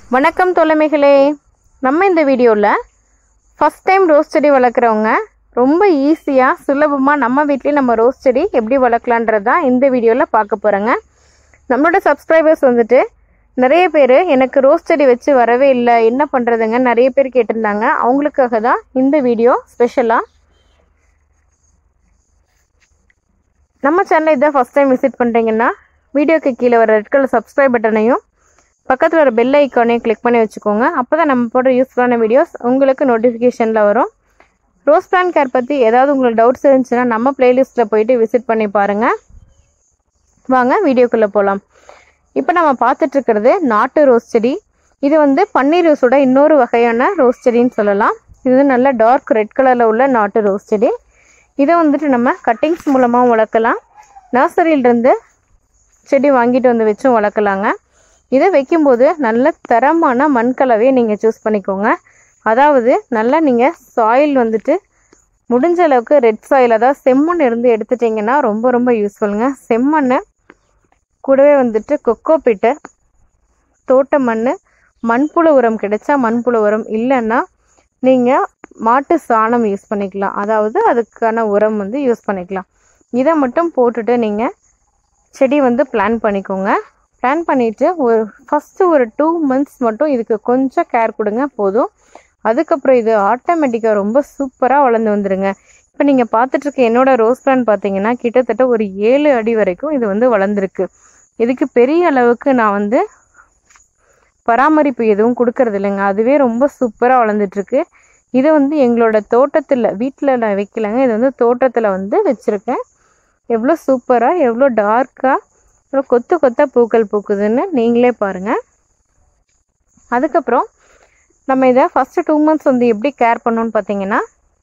வணக்கம் தோழமைகளே நம்ம இந்த வீடியோவில் ஃபஸ்ட் டைம் ரோஸ் செடி வளர்க்குறவங்க ரொம்ப ஈஸியாக சுலபமாக நம்ம வீட்லேயே நம்ம ரோஸ் செடி எப்படி வளர்க்கலான்றது தான் இந்த வீடியோவில் பார்க்க போகிறோங்க நம்மளோட சப்ஸ்கிரைபர்ஸ் வந்துட்டு நிறைய பேர் எனக்கு ரோஸ் செடி வச்சு வரவே இல்லை என்ன பண்ணுறதுங்க நிறைய பேர் கேட்டிருந்தாங்க அவங்களுக்காக தான் இந்த வீடியோ ஸ்பெஷலாக நம்ம சேனலை இதான் ஃபஸ்ட் டைம் விசிட் பண்ணுறீங்கன்னா வீடியோக்கு கீழே வர ரெட் கலர் சப்ஸ்கிரைப் பட்டனையும் பக்கத்தில் வர பெல் ஐக்கானையும் கிளிக் பண்ணி வச்சுக்கோங்க அப்போ தான் நம்ம போடுற யூஸ்ஃபுல்லான வீடியோஸ் உங்களுக்கு நோட்டிஃபிகேஷனில் வரும் ரோஸ் பிளான் கேர் பற்றி ஏதாவது உங்களுக்கு டவுட்ஸ் இருந்துச்சுன்னா நம்ம பிளேலிஸ்ட்டில் போயிட்டு விசிட் பண்ணி பாருங்கள் வாங்க வீடியோக்குள்ளே போகலாம் இப்போ நம்ம பார்த்துட்டு இருக்கிறது நாட்டு ரோஸ் செடி இது வந்து பன்னீர் ரோஸோட இன்னொரு வகையான ரோஸ் செடின்னு சொல்லலாம் இது வந்து நல்ல டார்க் ரெட் கலரில் உள்ள நாட்டு ரோஸ் செடி இதை வந்துட்டு நம்ம கட்டிங்ஸ் மூலமாக வளர்க்கலாம் நர்சரியிலிருந்து செடி வாங்கிட்டு வந்து வச்சும் வளர்க்கலாங்க இதை வைக்கும்போது நல்ல தரமான மண்கலவையை நீங்கள் சூஸ் பண்ணிக்கோங்க அதாவது நல்லா நீங்கள் சாயில் வந்துட்டு முடிஞ்ச அளவுக்கு ரெட் சாயில் அதாவது செம்மண் இருந்து எடுத்துட்டிங்கன்னா ரொம்ப ரொம்ப யூஸ்ஃபுல்லுங்க செம்மண் கூடவே வந்துட்டு கொக்கோ பிட்டு தோட்ட மண் மண்புழு உரம் கிடைச்சா மண்புழு உரம் இல்லைன்னா நீங்கள் மாட்டு சாணம் யூஸ் பண்ணிக்கலாம் அதாவது அதுக்கான உரம் வந்து யூஸ் பண்ணிக்கலாம் இதை மட்டும் போட்டுட்டு நீங்கள் செடி வந்து பிளான் பண்ணிக்கோங்க பிளான் பண்ணிவிட்டு ஒரு ஃபஸ்ட்டு ஒரு டூ மந்த்ஸ் மட்டும் இதுக்கு கொஞ்சம் கேர் கொடுங்க போதும் அதுக்கப்புறம் இது ஆட்டோமேட்டிக்காக ரொம்ப சூப்பராக வளர்ந்து வந்துடுங்க இப்போ நீங்கள் பார்த்துட்ருக்க என்னோட ரோஸ் பிளான் பார்த்தீங்கன்னா கிட்டத்தட்ட ஒரு ஏழு அடி வரைக்கும் இது வந்து வளர்ந்துருக்கு இதுக்கு பெரிய அளவுக்கு நான் வந்து பராமரிப்பு எதுவும் கொடுக்கறது இல்லைங்க அதுவே ரொம்ப சூப்பராக வளர்ந்துட்டுருக்கு இதை வந்து எங்களோட தோட்டத்தில் வீட்டில் நான் வைக்கலைங்க இது வந்து தோட்டத்தில் வந்து வச்சுருக்கேன் எவ்வளோ சூப்பராக எவ்வளோ டார்க்காக எவ்வளோ கொத்து கொத்தாக பூக்கள் பூக்குதுன்னு நீங்களே பாருங்கள் அதுக்கப்புறம் நம்ம இதை ஃபஸ்ட்டு டூ மந்த்ஸ் வந்து எப்படி கேர் பண்ணோன்னு பார்த்தீங்கன்னா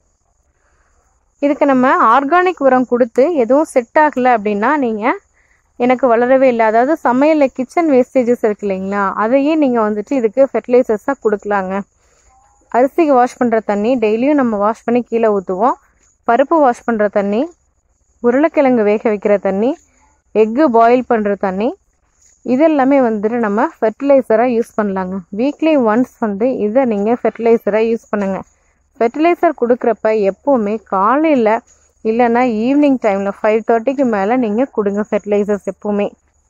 இதுக்கு நம்ம ஆர்கானிக் உரம் கொடுத்து எதுவும் செட் ஆகலை அப்படின்னா நீங்கள் எனக்கு வளரவே இல்லை அதாவது சமையலில் கிச்சன் வேஸ்டேஜஸ் இருக்கு இல்லைங்களா அதையே நீங்கள் வந்துட்டு இதுக்கு ஃபெர்டிலைசர்ஸாக கொடுக்கலாங்க அரிசிக்கு வாஷ் பண்ணுற தண்ணி டெய்லியும் நம்ம வாஷ் பண்ணி கீழே ஊற்றுவோம் பருப்பு வாஷ் பண்ணுற தண்ணி உருளைக்கிழங்கு வேக வைக்கிற தண்ணி எக்கு பாயில் பண்ணுற தண்ணி இதெல்லாமே வந்துட்டு நம்ம ஃபெர்டிலைசராக யூஸ் பண்ணலாங்க வீக்லி ஒன்ஸ் வந்து இதை நீங்கள் ஃபெர்டிலைசராக யூஸ் பண்ணுங்கள் ஃபெர்டிலைசர் கொடுக்குறப்ப எப்போவுமே காலையில் இல்லைன்னா ஈவினிங் டைமில் ஃபைவ் தேர்ட்டிக்கு மேலே நீங்கள் கொடுங்க ஃபெர்டிலைசர்ஸ் எப்போவுமே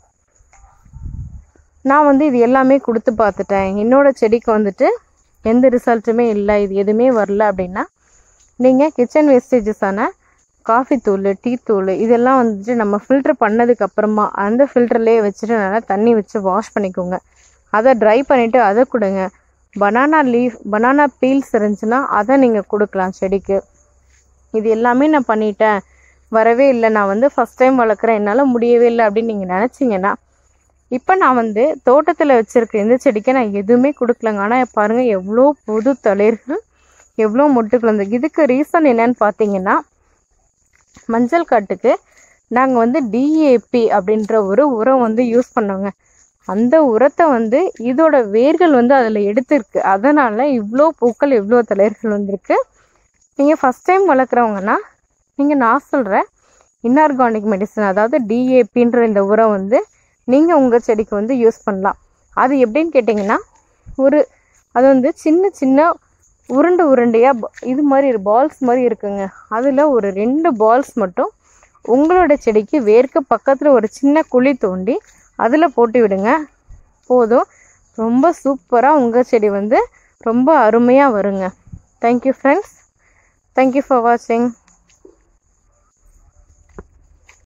நான் வந்து இது எல்லாமே கொடுத்து பார்த்துட்டேன் என்னோட செடிக்கு வந்துட்டு எந்த ரிசல்ட்டுமே இல்லை இது எதுவுமே வரல அப்படின்னா நீங்கள் கிச்சன் வேஸ்டேஜஸான காஃபி தூள் டீ தூள் இதெல்லாம் வந்துட்டு நம்ம ஃபில்ட்ரு பண்ணதுக்கு அப்புறமா அந்த ஃபில்டர்லேயே வச்சுட்டு நல்லா தண்ணி வச்சு வாஷ் பண்ணிக்கோங்க அதை ட்ரை பண்ணிவிட்டு அதை கொடுங்க பனானா லீஃப் பனானா பீல்ஸ் இருந்துச்சுன்னா அதை நீங்கள் கொடுக்கலாம் செடிக்கு இது எல்லாமே நான் பண்ணிட்டேன் வரவே இல்லை நான் வந்து ஃபஸ்ட் டைம் வளர்க்குறேன் என்னால் முடியவே இல்லை அப்படின்னு நீங்கள் நினச்சிங்கன்னா இப்போ நான் வந்து தோட்டத்தில் வச்சுருக்க இந்த செடிக்கு நான் எதுவுமே கொடுக்கலங்க ஆனால் பாருங்கள் எவ்வளோ புது தளிர்கள் எவ்வளோ மொட்டுக்கள் வந்து இதுக்கு ரீசன் என்னன்னு பார்த்தீங்கன்னா மஞ்சள் காட்டுக்கு நாங்கள் வந்து டிஏபி அப்படின்ற ஒரு உரம் வந்து யூஸ் பண்ணோங்க அந்த உரத்தை வந்து இதோட வேர்கள் வந்து அதில் எடுத்திருக்கு அதனால் இவ்வளோ பூக்கள் இவ்வளோ தளிர்கள் வந்திருக்கு நீங்கள் ஃபஸ்ட் டைம் வளர்க்குறவங்கன்னா நீங்கள் நான் சொல்கிற இன்ஆர்கானிக் மெடிசன் அதாவது டிஏபின்ற இந்த உரம் வந்து நீங்கள் உங்கள் செடிக்கு வந்து யூஸ் பண்ணலாம் அது எப்படின்னு கேட்டிங்கன்னா ஒரு அது வந்து சின்ன சின்ன உருண்டை உருண்டையாக இது மாதிரி பால்ஸ் மாதிரி இருக்குங்க அதில் ஒரு ரெண்டு பால்ஸ் மட்டும் உங்களோட செடிக்கு வேர்க்க பக்கத்தில் ஒரு சின்ன குழி தோண்டி அதில் போட்டு விடுங்க போதும் ரொம்ப சூப்பராக உங்கள் செடி வந்து ரொம்ப அருமையாக வருங்க தேங்க்யூ ஃப்ரெண்ட்ஸ் தேங்க்யூ ஃபார் வாட்சிங்